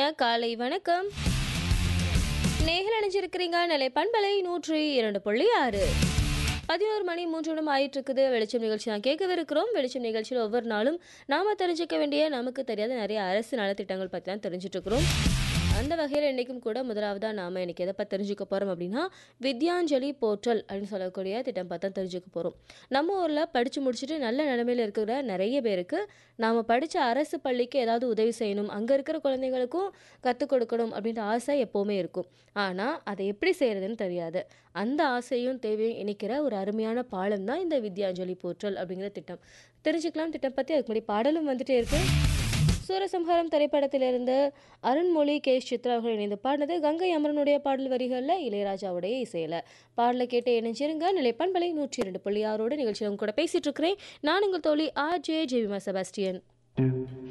காலை வணக்கம் நேகல் அணிஞ்சிருக்கிறீங்க நிலை பண்பலை நூற்றி இரண்டு புள்ளி ஆறு பதினோரு மணி மூன்று நிமிடம் ஆயிட்டு இருக்குது வெளிச்சம் நிகழ்ச்சி நான் கேட்கவிருக்கிறோம் வெளிச்சம் நிகழ்ச்சியில் ஒவ்வொரு நாளும் நாம தெரிஞ்சுக்க வேண்டிய நமக்கு தெரியாத நிறைய அரசு நலத்திட்டங்கள் பற்றி தான் தெரிஞ்சுட்டு இருக்கிறோம் அந்த வகையில் இன்றைக்கும் கூட முதலாவதாக நாம் இன்னைக்கு எதை பற்றி தெரிஞ்சுக்க போகிறோம் அப்படின்னா வித்யாஞ்சலி போர்ட்டல் அப்படின்னு சொல்லக்கூடிய திட்டம் பார்த்தா தெரிஞ்சுக்க போகிறோம் நம்ம ஊரில் படித்து முடிச்சுட்டு நல்ல நிலைமையில் இருக்கிற நிறைய பேருக்கு நாம் படித்த அரசு பள்ளிக்கு ஏதாவது உதவி செய்யணும் அங்கே இருக்கிற குழந்தைங்களுக்கும் கற்றுக் கொடுக்கணும் அப்படின்ற ஆசை எப்போவுமே இருக்கும் ஆனால் அதை எப்படி செய்கிறதுன்னு தெரியாது அந்த ஆசையும் தேவையும் இணைக்கிற ஒரு அருமையான பாலம் தான் இந்த வித்யாஞ்சலி போர்ட்டல் அப்படிங்கிற திட்டம் தெரிஞ்சுக்கலாம் திட்டம் பற்றி அதுக்கு முன்னாடி பாடலும் வந்துட்டே இருக்கு சூரசம்ஹாரம் திரைப்படத்திலிருந்து அருண்மொழி கே சித்ரா அவர்கள் இணைந்து பாடினது கங்கை அமரனுடைய பாடல் வரிகளில் இளையராஜாவுடைய இசையில் பாடலை கேட்டு இணைஞ்சிருங்க நிலைப்பண்பலை நூற்றி இரண்டு புள்ளி ஆறோட நிகழ்ச்சியில் உங்க கூட பேசிட்டு இருக்கிறேன் நான் உங்கள் தோழி ஆர் ஜே ஜெவிமா செபாஸ்டியன்